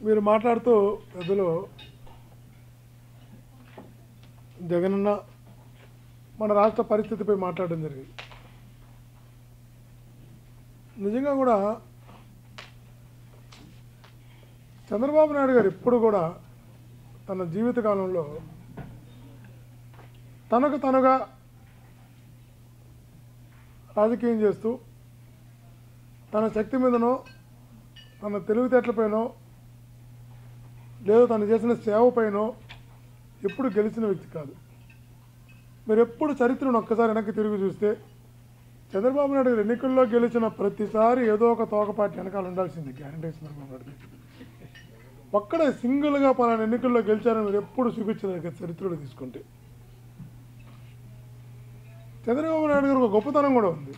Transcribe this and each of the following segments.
మీరు మాట్లాడుతూ పెద్దలు జగనన్న మన రాష్ట్ర పరిస్థితిపై మాట్లాడడం జరిగింది నిజంగా కూడా చంద్రబాబు నాయుడు గారు ఎప్పుడు కూడా తన జీవితకాలంలో తనకు తనుగా రాజకీయం చేస్తూ తన శక్తి మీదనో తన తెలివితేటలపైనో లేదా తను చేసిన సేవపైనో ఎప్పుడు గెలిచిన వ్యక్తి కాదు మీరు ఎప్పుడు చరిత్రను ఒక్కసారి వెనక్కి తిరిగి చూస్తే చంద్రబాబు నాయుడు గారు ఎన్నికల్లో గెలిచిన ప్రతిసారి ఏదో ఒక తోకపాటి వెనకాల ఉండాల్సింది గ్యారంటీ చంద్రబాబు నాయుడు గారికి. ఒక్కడే సింగిల్గా పలానా ఎన్నికల్లో గెలిచారని మీరు ఎప్పుడు చూపించలేదు కదా చరిత్రలో తీసుకుంటే చంద్రబాబు నాయుడు గారు ఒక గొప్పతనం కూడా ఉంది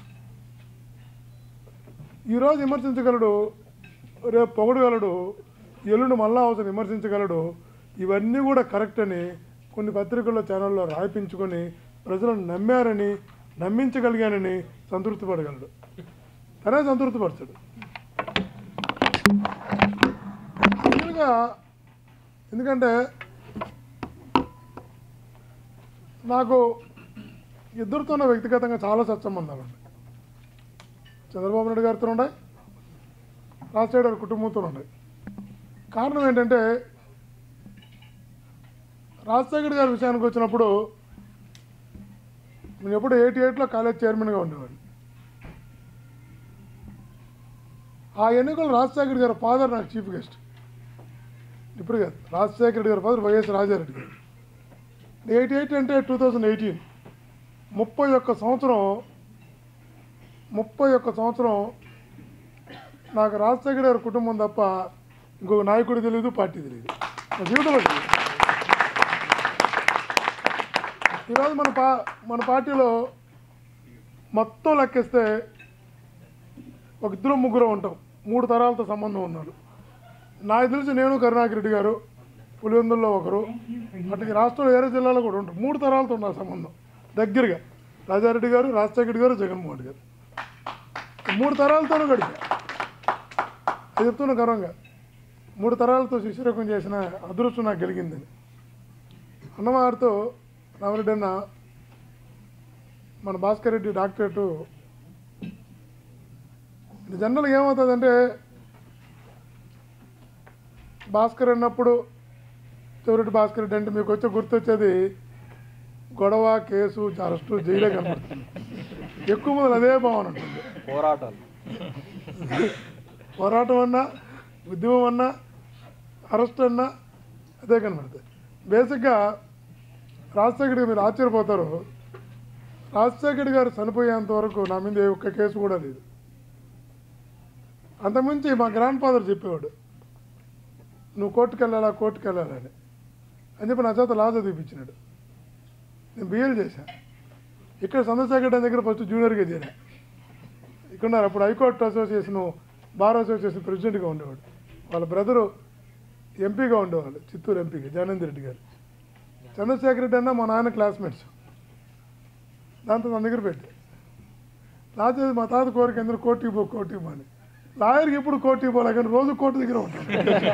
ఈరోజు విమర్శించగలడు రేపు పొగడగలడు ఎల్లుండి మళ్ళా అవసరం విమర్శించగలడు ఇవన్నీ కూడా కరెక్ట్ అని కొన్ని పత్రికల్లో ఛానల్లో రాయిపించుకొని ప్రజలను నమ్మారని నమ్మించగలిగానని సంతృప్తి పడగలడు తనే సంతృప్తి పరచడు సింగిల్గా ఎందుకంటే నాకు ఇద్దరితోనే వ్యక్తిగతంగా చాలా సత్సంబంధాలు ఉన్నాయి చంద్రబాబు నాయుడు గారితో ఉన్నాయి రాజశేఖర్ గారి కుటుంబంతో ఉన్నాయి కారణం ఏంటంటే రాజశేఖర్ గారి విషయానికి వచ్చినప్పుడు నేను ఎప్పుడు ఎయిటీ ఎయిట్లో కాలేజ్ చైర్మన్గా ఉండేవాడిని ఆ ఎన్నికలు రాజశేఖర్ గారి ఫాదర్ నాకు చీఫ్ గెస్ట్ ఇప్పుడు కాదు రాజశేఖర రెడ్డి గారి father YS Raja Reddy garu eighty eight అంటే టూ థౌజండ్ ఎయిటీన్ ముప్పై ఒక్క సంవత్సరం ముప్పై ఒక్క సంవత్సరం నాకు రాజశేఖర గారి కుటుంబం తప్ప ఇంకొక నాయకుడు తెలియదు పార్టీ తెలియదు నా జీవితంలో తెలియదు ఈరోజు మన పా మన పార్టీలో మొత్తం లెక్కిస్తే ఒక ఇద్దరు ముగ్గురు ఉంటాం మూడు తరాలతో సంబంధం ఉన్నారు నాకు తెలిసి నేను కరుణాకర్ రెడ్డి గారు పులివెందుల్లో ఒకరు అటు రాష్ట్రంలో వేరే జిల్లాలో కూడా ఉంటారు మూడు తరాలతో ఉన్నారు సంబంధం దగ్గరగా రాజారెడ్డి గారు రాజశేఖర రెడ్డి గారు జగన్మోహన్ రెడ్డి గారు మూడు తరాలతోనూ గడిపా అది చెప్తున్నా గర్వంగా మూడు తరాలతో శిశురకం చేసిన అదృష్టం నాకు కలిగిందని అన్నవారితో రామరెడ్డి అన్న మన భాస్కర్ రెడ్డి డాక్టరేటు జనరల్గా ఏమవుతుందంటే భాస్కర్ అన్నప్పుడు చివరెడ్డి భాస్కర్ రెడ్డి అంటే మీకు వచ్చే గుర్తొచ్చేది గొడవ కేసు అరెస్టు జైలే కనపడుతుంది ఎక్కువ మంది అదే భావన ఉంటుంది పోరాటాలు పోరాటం అన్నా ఉద్యమం అన్నా అరెస్ట్ అన్నా అదే కనబడుతుంది బేసిక్గా రాజశేఖర్ గారు మీరు ఆశ్చర్యపోతారు రాజశేఖర్ గారు చనిపోయేంత వరకు నా మీద ఏ ఒక్క కేసు కూడా లేదు అంతకుమించి మా గ్రాండ్ ఫాదర్ చెప్పేవాడు నువ్వు కోర్టుకు వెళ్ళాలా కోర్టుకు వెళ్ళాలని అని చెప్పి నా చేత లా చదివిపించినాడు నేను బిఎల్ చేశాను ఇక్కడ చంద్రశేఖర్ రెడ్డి దగ్గర ఫస్ట్ జూనియర్గా చేరా ఇక్కడ ఉన్నారు అప్పుడు హైకోర్టు అసోసియేషన్ బార్ అసోసియేషన్ ప్రెసిడెంట్గా ఉండేవాడు వాళ్ళ బ్రదరు ఎంపీగా ఉండేవాళ్ళు చిత్తూరు ఎంపీగా జానేంద్ర రెడ్డి గారు చంద్రశేఖర్ రెడ్డి అన్న మా నాన్న క్లాస్మేట్స్ దాంతో నా దగ్గర పెట్టి రాజు మా తాత కోరిక ఎందుకు కోర్టుకి పో కోర్టుకి పో అని లాయర్కి ఎప్పుడు కోర్టుకి పోలే కానీ రోజు కోర్టు దగ్గర ఉంటాను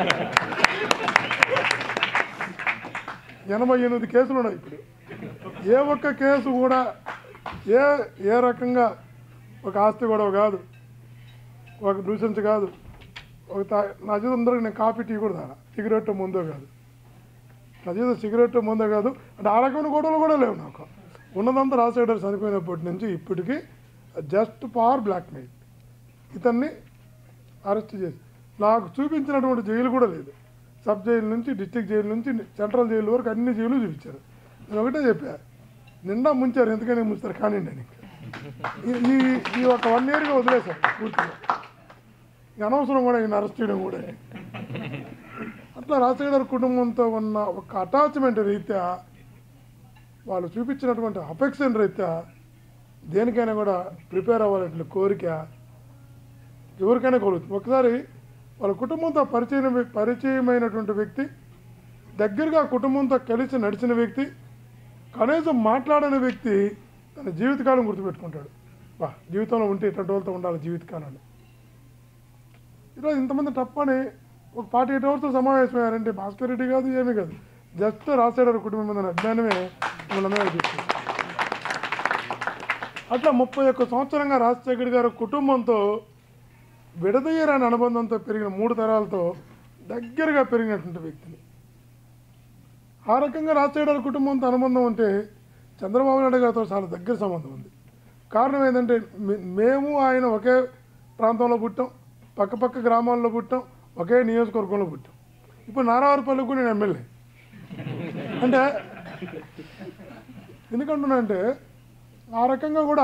ఎనభై ఎనిమిది కేసులు ఉన్నాయి ఇప్పుడు ఏ ఒక్క కేసు కూడా ఏ ఏ రకంగా ఒక ఆస్తి గొడవ కాదు ఒక న్యూసెన్స్ కాదు ఒక తా నా జీవితం అందరికి నేను కాఫీ టీ కూడా తాగా సిగరెట్ ముందో కాదు నా జీవితం సిగరెట్ ముందో కాదు అంటే ఆ రకమైన గొడవలు కూడా లేవు నాకు ఉన్నదంతా రాజశేఖర్ చనిపోయినప్పటి నుంచి ఇప్పటికీ జస్ట్ ఫార్ బ్లాక్మెయిల్ ఇతన్ని అరెస్ట్ చేసి నాకు చూపించినటువంటి జైలు కూడా లేదు సబ్ జైలు నుంచి డిస్టిక్ జైలు నుంచి సెంట్రల్ జైలు వరకు అన్ని జైలు చూపించారు నేను ఒకటే చెప్పా నిండా ముంచారు ఎందుకని ముంచుతారు కానివ్వండి అని ఈ- ఈ ఈ ఒక వన్ ఇయర్గా వదిలేశారు పూర్తిగా ఇక అనవసరం కూడా ఈయన అరెస్ట్ చేయడం కూడా అట్లా రాజశేఖర్ కుటుంబంతో ఉన్న ఒక అటాచ్మెంట్ రీత్యా వాళ్ళు చూపించినటువంటి అఫెక్షన్ రీత్యా దేనికైనా కూడా ప్రిపేర్ అవ్వాలంటే కోరిక ఎవరికైనా కలుగుతుంది ఒకసారి వాళ్ళ కుటుంబంతో పరిచయం పరిచయమైనటువంటి వ్యక్తి దగ్గరగా కుటుంబంతో కలిసి నడిచిన వ్యక్తి కనీసం మాట్లాడని వ్యక్తి తన జీవితకాలం గుర్తుపెట్టుకుంటాడు వా జీవితంలో ఉంటే ఇట్లాంటి వాళ్ళతో ఉండాలి జీవితకాలాన్ని ఈరోజు ఇంతమంది తప్పని ఒక ఫార్టీ ఎయిట్ అవర్స్ సమావేశమయ్యారంటే భాస్కర్ రెడ్డి కాదు ఏమీ కాదు జస్ట్ రాజశేఖర కుటుంబం మీద ఉన్న అజ్ఞానమే మిమ్మల్ని చూస్తుంది అట్లా ముప్పై ఒక్క సంవత్సరంగా రాజశేఖర్ గారి కుటుంబంతో విడదీయరాని అనుబంధంతో పెరిగిన మూడు తరాలతో దగ్గరగా పెరిగినటువంటి వ్యక్తిని ఆ రకంగా రాజశేఖర గారి కుటుంబంతో అనుబంధం ఉంటే చంద్రబాబు నాయుడు గారితో చాలా దగ్గర సంబంధం ఉంది కారణం ఏంటంటే మే- మేము ఆయన ఒకే ప్రాంతంలో పుట్టాం పక్క పక్క గ్రామాల్లో పుట్టాం ఒకే నియోజకవర్గంలో పుట్టాం ఇప్పుడు నారావారిపల్లికి కూడా నేను ఎమ్మెల్యే అంటే ఎందుకంటున్నా అంటే ఆ రకంగా కూడా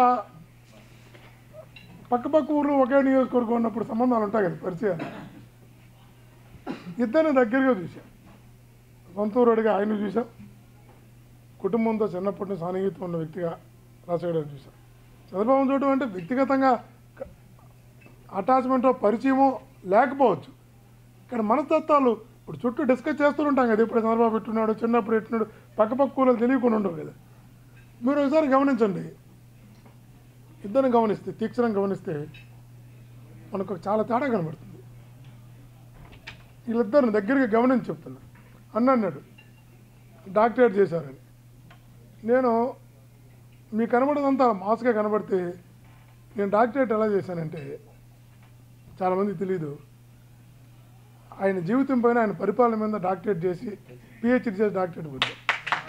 పక్క పక్క ఊర్లో ఒకే నియోజకవర్గం ఉన్నప్పుడు సంబంధాలు ఉంటాయి కదా పరిచయాలు ఇద్దరిని దగ్గరగా చూశాం సొంత ఊరుడిగా ఆయన చూసాం కుటుంబంతో చిన్నప్పటి నుంచి సాన్నిహిత్యం ఉన్న వ్యక్తిగా రాజశేఖర్ గారిని చూసాం చంద్రబాబు చూడటం అంటే వ్యక్తిగతంగా అటాచ్మెంటో పరిచయమో లేకపోవచ్చు ఇక్కడ మనస్తత్వాలు ఇప్పుడు చుట్టూ డిస్కస్ చేస్తూ ఉంటాం కదా ఇప్పుడు చంద్రబాబు ఎట్టున్నాడు చిన్నప్పుడు ఎట్టున్నాడు పక్క పక్క కూరలు తెలియకుండా ఉండవు కదా మీరు ఒకసారి గమనించండి ఇద్దరిని గమనిస్తే తీక్షణంగా గమనిస్తే మనకు చాలా తేడా కనబడుతుంది వీళ్ళిద్దరిని దగ్గరికి గమనించి చెప్తున్నా అన్న అన్నాడు డాక్టరేట్ చేశారని నేను మీకు కనబడదంతా మాస్గా కనబడితే నేను డాక్టరేట్ ఎలా చేశానంటే చాలామందికి తెలియదు ఆయన జీవితం పైన ఆయన పరిపాలన మీద డాక్టరేట్ చేసి పిహెచ్డి చేసి డాక్టరేట్ పొందారు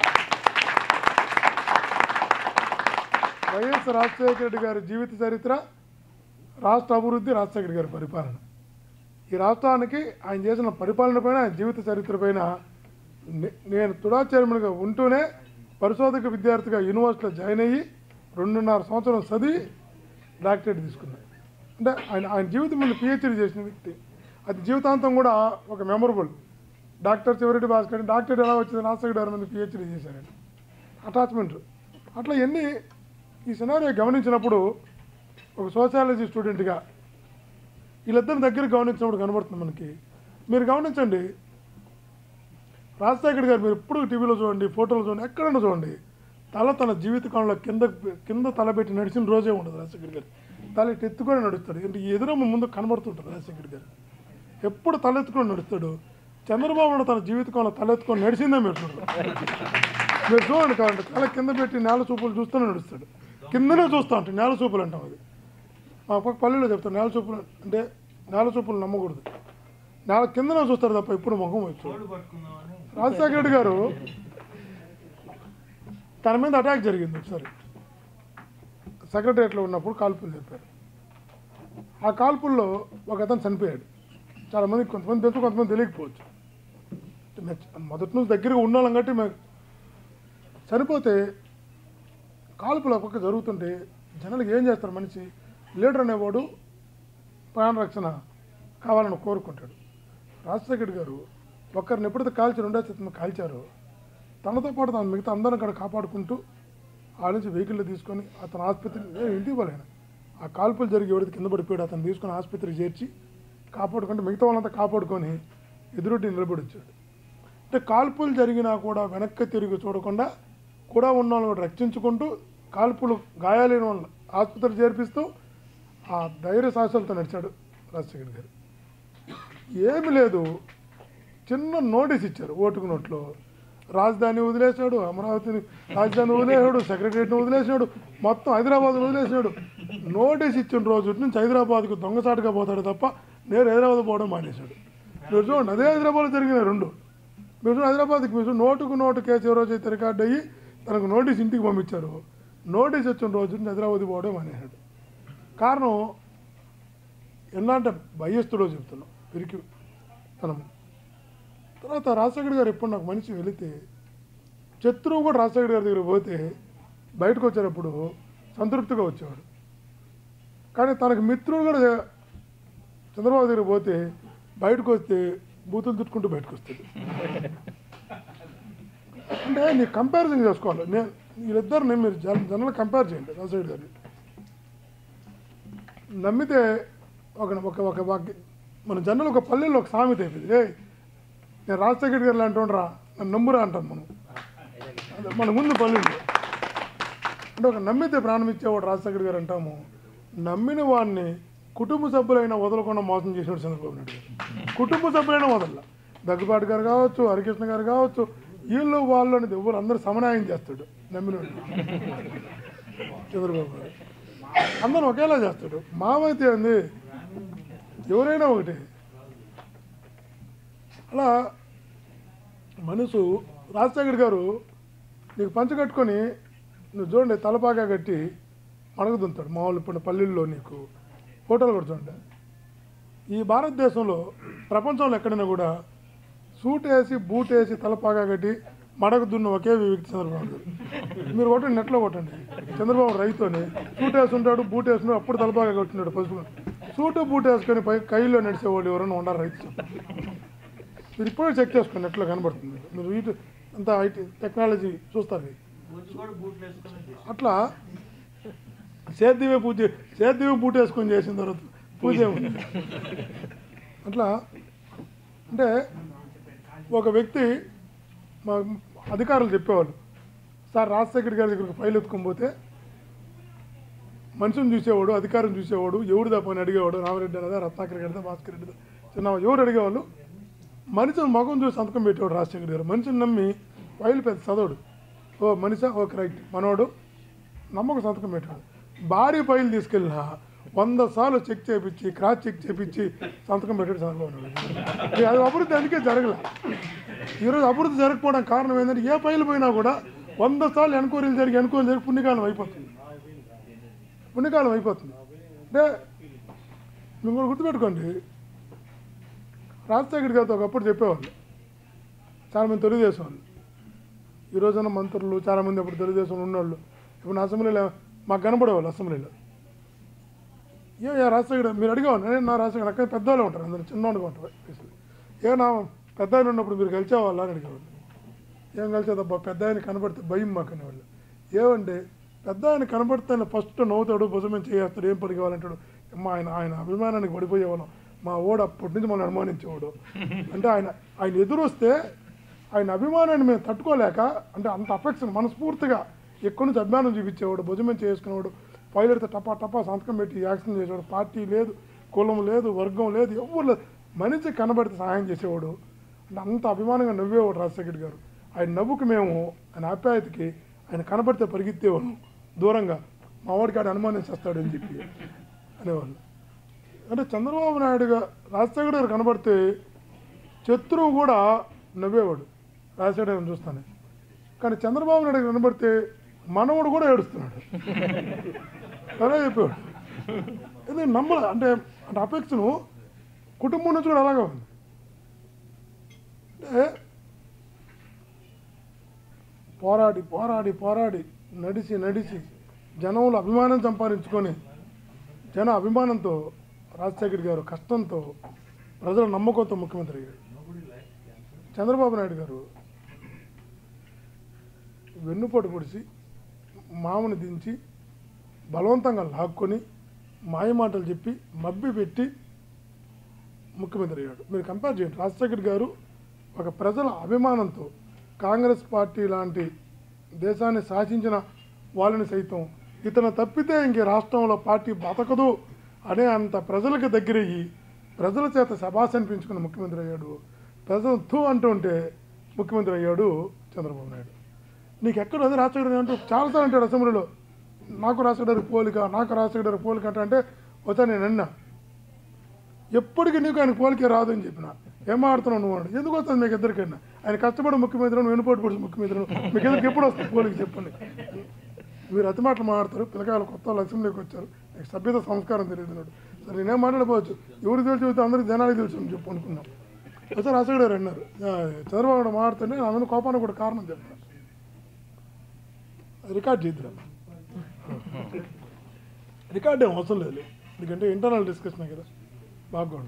వైఎస్ రాజశేఖర రెడ్డి గారి జీవిత చరిత్ర రాష్ట్ర అభివృద్ధి రాజశేఖర రెడ్డి గారి పరిపాలన ఈ రాష్ట్రానికి ఆయన చేసిన పరిపాలన పైన ఆయన జీవిత చరిత్ర పైన నే- నేను తుడా చైర్మన్గా ఉంటూనే పరిశోధక విద్యార్థిగా యూనివర్సిటీలో జాయిన్ అయ్యి రెండున్నర సంవత్సరం చదివి డాక్టరేట్ తీసుకున్నాను అంటే ఆయన ఆయన జీవితం మీద పిహెచ్డీ చేసిన వ్యక్తి అది జీవితాంతం కూడా ఒక memorable doctor Chevireddy Bhaskar doctorate ఎలా వచ్చింది రాజశేఖర గారి మీద పిహెచ్డీ చేశారండి అటాచ్మెంట్ అట్లా ఎన్ని ఈ సినారియో గమనించినప్పుడు ఒక సోషాలజీ స్టూడెంట్గా వీళ్ళిద్దరి దగ్గర గమనించినప్పుడు కనబడుతుంది మనకి మీరు గమనించండి రాజశేఖర్ గారు మీరు ఎప్పుడు టీవీలో చూడండి ఫోటోలు చూడండి ఎక్కడైనా చూడండి తల తన జీవితకాలంలో కింద కింద తల పెట్టి నడిచిన రోజే ఉండదు రాజశేఖర్ గారు తల ఇటు ఎత్తుకొని నడుస్తాడు అంటే ఎదురమ్మ ముందు కనబడుతుంటారు రాజశేఖర్ గారు ఎప్పుడు తలెత్తుకొని నడుస్తాడు చంద్రబాబు నాయుడు తన జీవితకాలంలో తలెత్తుకొని నడిచిందే మీరు చూడరు మీరు చూడండి కావాలంటే తల కింద పెట్టి నేల చూపులు చూస్తూనే నడుస్తాడు కిందనే చూస్తూ ఉంటాడు నేల చూపులు అంటాం అది మా పక్క పల్లెలో చెప్తాను నేల చూపులు అంటే నేల చూపులు నమ్మకూడదు నేల కిందనే చూస్తారు తప్ప ఎప్పుడు ముఖం వచ్చి రాజశేఖర రెడ్డి గారు తన మీద అటాక్ జరిగింది ఒకసారి సెక్రటరియట్లో ఉన్నప్పుడు కాల్పులు చెప్పారు ఆ కాల్పుల్లో ఒక అతను చనిపోయాడు చాలామంది కొంతమంది తెలుసు కొంతమంది తెలియకపోవచ్చు మేము మొదటి నుంచి దగ్గరగా ఉన్నాం కాబట్టి మేము చనిపోతే కాల్పులు ఒక పక్క జరుగుతుంటే జనాలకు ఏం చేస్తారు మనిషి లీడర్ అనేవాడు ప్రాణరక్షణ కావాలని కోరుకుంటాడు రాజశేఖర్ గారు ఒక్కరిని ఎప్పుడైతే కాల్చి రెండో చిత్తం కాల్చారో తనతో పాటు తన మిగతా అందరిని అక్కడ కాపాడుకుంటూ ఆ నుంచి వెహికల్లో తీసుకొని అతను ఆసుపత్రి ఏ, ఇంటికి పోలేను ఆ కాల్పులు జరిగి ఎవరైతే కింద పడిపోయాడు అతను తీసుకొని ఆసుపత్రికి చేర్చి కాపాడుకుంటే మిగతా వాళ్ళంతా కాపాడుకొని ఎదురొడ్డి నిలబడి వచ్చాడు అంటే కాల్పులు జరిగినా కూడా వెనక్కి తిరిగి చూడకుండా కూడా ఉన్న వాళ్ళని కూడా రక్షించుకుంటూ కాల్పులు గాయాలైన వాళ్ళని ఆసుపత్రి చేర్పిస్తూ ఆ ధైర్య సాహసాలతో నడిచాడు రాజశేఖర్ గారు ఏమి లేదు చిన్న నోటీస్ ఇచ్చారు ఓటుకు నోట్లో రాజధాని వదిలేశాడు అమరావతిని రాజధాని వదిలేశాడు సెక్రటరియట్ని వదిలేశాడు మొత్తం హైదరాబాద్ వదిలేశాడు నోటీస్ ఇచ్చిన రోజు నుంచి హైదరాబాద్కు దొంగసాటుగా పోతాడు తప్ప నేను హైదరాబాద్ పోవడం మానేశాడు మీరు చూడండి అదే హైదరాబాద్లో జరిగిన రెండు మీరు చూడండి హైదరాబాద్కి మీరు చూడండి నోటుకు నోటు కేసు ఏ రోజు అయితే రికార్డ్ అయ్యి తనకు నోటీస్ ఇంటికి పంపించారు నోటీస్ వచ్చిన రోజు నుంచి హైదరాబాద్ పోవడం మానేశాడు కారణం ఎన్నంటే భయస్తుడో చెప్తున్నాం పిరికి తనం తర్వాత రాజశేఖర్ గారు ఎప్పుడు నాకు మనిషి వెళితే శత్రువు కూడా రాజశేఖర్ గారి దగ్గర పోతే బయటకు వచ్చేటప్పుడు సంతృప్తిగా వచ్చేవాడు కానీ తనకు మిత్రుడు కూడా చంద్రబాబు దగ్గర పోతే బయటకు వస్తే బూతులు తిట్టుకుంటూ బయటకు వస్తాడు అంటే నీ కంపారిజన్ చేసుకోవాలి నేను వీళ్ళిద్దరిని మీరు జన జనాలు కంపేర్ చేయండి రాజశేఖర్ గారిని నమ్మితే ఒక ఒక ఒక వాక్య- మన జనాలు ఒక పల్లెల్లో ఒక సామెత అయిపోయింది ఏ నేను రాజశేఖర్ గారు లాంటి ఉండరా నన్ను నమ్మురా అంటాం మనం అదే మన ముందు పల్లెల్లో అంటే ఒక నమ్మితే ప్రాణం ఇచ్చేవాడు రాజశేఖర్ గారు అంటాము నమ్మిన వాడిని కుటుంబ సభ్యులైనా వదలకుండా మోసం చేసినాడు చంద్రబాబు నాయుడు గారు కుటుంబ సభ్యులైనా వదల దగ్గుబాటు గారు కావచ్చు హరికృష్ణ గారు కావచ్చు వీళ్ళు వాళ్ళు అనేది ఎవరు అందరూ సమన్వయం చేస్తాడు నమ్మినోడు చంద్రబాబు గారు అందరూ ఒకేలా చేస్తాడు మామైతే ఏంది ఎవరైనా ఒకటే అలా మనసు రాజశేఖర్ గారు నీకు పంచ కట్టుకొని నువ్వు చూడండి తలపాగా కట్టి మడగదుంతాడు మామూలు ఇప్పుడు పల్లెల్లో నీకు ఫోటోలు కూడా చూడండి ఈ భారతదేశంలో ప్రపంచంలో ఎక్కడైనా కూడా సూట్ వేసి బూట్ వేసి తలపాగా కట్టి మడగదున్న ఒకే వ్యక్తి చంద్రబాబు గారు మీరు కొట్టండి నెట్లో కొట్టండి చంద్రబాబు రైతు అని సూట్ వేసుంటాడు బూట్ వేసుకున్నాడు అప్పుడు తలపాగా కట్టున్నాడు పసుపు సూటు బూట్ వేసుకొని పై కైలో నడిచేవాళ్ళు ఎవరైనా ఉండాలి రైతు చెప్పండి మీరు ఇప్పుడే చెక్ చేసుకోండి నెట్లో కనబడుతుంది మీరు వీటి అంతా ఐటీ టెక్నాలజీ చూస్తారు అట్లా సేద్యమే పూజ సేద్యమే పూట వేసుకొని చేసిన తర్వాత పూజ ఏముంది అట్లా అంటే ఒక వ్యక్తి మా అధికారులు చెప్పేవాళ్ళు సార్ రాజశేఖర్ గారి దగ్గరికి ఫైల్ ఎత్తుకొని పోతే మనిషిని చూసేవాడు అధికారం చూసేవాడు ఎవడు తప్ప అని అడిగేవాడు రామరెడ్డి అనేదా రత్నాకర్ గారిదా భాస్కర్ రెడ్డిదా చిన్న ఎవరు అడిగేవాళ్ళు మనిషిని మగం చూసి సంతకం పెట్టేవాడు రాజశేఖర్ గారు మనిషిని నమ్మి ఫైల్ పెద్ద చదవడు ఓ మనిషా ఓకే రైట్ మనోడు నమ్మకం సంతకం పెట్టాడు భారీ ఫైల్ తీసుకెళ్ళినా వంద సార్లు చెక్ చేపించి క్రాస్ చెక్ చేపించి సంతకం పెట్టాడు చంద్రబాబు నాయుడు ఇది అది అభివృద్ధి అందుకే జరగలే ఈరోజు అభివృద్ధి జరగకపోవడం కారణం ఏంటంటే ఏ ఫైల్ పోయినా కూడా వంద సార్లు ఎన్క్వైరీలు జరిగి ఎన్క్వైరీ జరిగి పుణ్యకాలం అయిపోతుంది పుణ్యకాలం అయిపోతుంది అంటే మిమ్మల్ని గుర్తుపెట్టుకోండి రాజశేఖర్ గారితో ఒకప్పుడు చెప్పేవాళ్ళు చాలామంది తెలుగుదేశం వాళ్ళు ఈ రోజున మంత్రులు చాలామంది అప్పుడు తెలుగుదేశంలో ఉన్నవాళ్ళు ఇప్పుడు నా అసెంబ్లీలో మాకు కనపడేవాళ్ళు అసెంబ్లీలో ఏ ఏ రాజశేఖర్ మీరు అడిగేవాళ్ళు నేను నా రాజశేఖర్ అక్కడ పెద్దవాళ్ళు ఉంటారు అందరూ చిన్నవాడుగా ఉంటారు వయసులో. ఏ నా పెద్ద ఆయన ఉన్నప్పుడు మీరు కలిసేవాళ్ళ అని అడిగేవాళ్ళు ఏం కలిసేదబ్బా పెద్ద ఆయన కనపడితే భయం మాకు అనేవాళ్ళు ఏమంటే పెద్ద ఆయన కనపడితే ఆయన ఫస్ట్ నవ్వుతాడు భుజమేం చేస్తాడు ఏం పని కావాలంటాడు అమ్మా ఆయన ఆయన అభిమానానికి పడిపోయేవాళ్ళం మా ఓడు అప్పటి నుంచి మనం అనుమానించేవాడు అంటే ఆయన ఆయన ఎదురు వస్తే ఆయన అభిమానాన్ని మేము తట్టుకోలేక అంటే అంత అఫెక్షన్ మనస్ఫూర్తిగా ఎక్కడి నుంచి అభిమానం చూపించేవాడు భుజమేం చేసుకునేవాడు పైలెడితే టపా టపా సంతకం పెట్టి యాక్షన్ చేసేవాడు పార్టీ లేదు కులం లేదు వర్గం లేదు ఎవరు లేదు మనిషి కనబడితే సహాయం చేసేవాడు అంటే అంత అభిమానంగా నవ్వేవాడు రాజశేఖర్ గారు ఆయన నవ్వుకు మేము ఆయన ఆప్యాయతకి ఆయన కనబడితే పరిగెత్తేవాడు దూరంగా మా వాడికి ఆడ అనుమానించేస్తాడు అని చెప్పి అనేవాళ్ళు అంటే చంద్రబాబు నాయుడుగా రాజశేఖర్ గారు కనబడితే శత్రువు కూడా నవ్వేవాడు రాజశేఖర్ గారిని చూస్తానే కానీ చంద్రబాబు నాయుడు గారు కనబడితే మనవడు కూడా ఏడుస్తున్నాడు అదే చెప్పేవాడు ఇది నమ్మల అంటే అంటే అపేక్షను కుటుంబం నుంచి కూడా అలాగే ఉంది అంటే పోరాడి పోరాడి పోరాడి నడిచి నడిచి జనంలో అభిమానం సంపాదించుకొని జన అభిమానంతో రాజశేఖర్ గారు కష్టంతో ప్రజల నమ్మకంతో ముఖ్యమంత్రి అయ్యాడు చంద్రబాబు నాయుడు గారు వెన్నుపోటు పొడిచి మామని దించి బలవంతంగా లాక్కొని మాయమాటలు చెప్పి మబ్బి పెట్టి ముఖ్యమంత్రి అయ్యాడు మీరు కంపేర్ చేయండి రాజశేఖర్ గారు ఒక ప్రజల అభిమానంతో కాంగ్రెస్ పార్టీ లాంటి దేశాన్ని శాసించిన వాళ్ళని సైతం ఇతను తప్పితే ఇంక రాష్ట్రంలో పార్టీ బతకదు అనే అంత ప్రజలకు దగ్గరయ్యి ప్రజల చేత శబాస్ అనిపించుకున్న ముఖ్యమంత్రి అయ్యాడు ప్రజలు థూ అంటుంటే ముఖ్యమంత్రి అయ్యాడు చంద్రబాబు నాయుడు నీకు ఎక్కడ అది రాజశేఖర్ అంటూ చాలాసార్లు అంటాడు అసెంబ్లీలో నాకు రాజశేఖర్ పోలిక నాకు రాజశేఖర్ పోలిక అంటే అంటే వచ్చా నేను అన్నా ఎప్పటికీ నీకు ఆయన పోలికే రాదు అని చెప్పిన ఏం ఆడుతున్నావు నువ్వు అని ఎందుకు వస్తుంది మీకు ఇద్దరికైనా ఆయన కష్టపడి ముఖ్యమంత్రి వెనుపోటు పడి ముఖ్యమంత్రి మీకు ఇద్దరికి ఎప్పుడు వస్తుంది పోలిక చెప్పండి మీరు అతి మాటలు మాట్లాడతారు పిల్లకాయలు కొత్త వాళ్ళు అసెంబ్లీకి వచ్చారు నీకు సభ్యత సంస్కారం తెలియదు నాడు సరే నేనేం మాట్లాడపోవచ్చు ఎవరు తెలిసి చెబితే అందరికి జనానికి తెలుసు అని చెప్పు అనుకున్నాం ఒకసారి రాజశేఖర్ గారు అన్నారు "ఆ, చంద్రబాబు నాయుడు మాట్లాడుతుంటే నా మీద కోపానికి కూడా కారణం చెప్తాను రికార్డ్ చేద్దాం రికార్డ్ ఏం అవసరం లేదు ఎందుకంటే ఇంటర్నల్ డిస్కషన్ కదా బాగా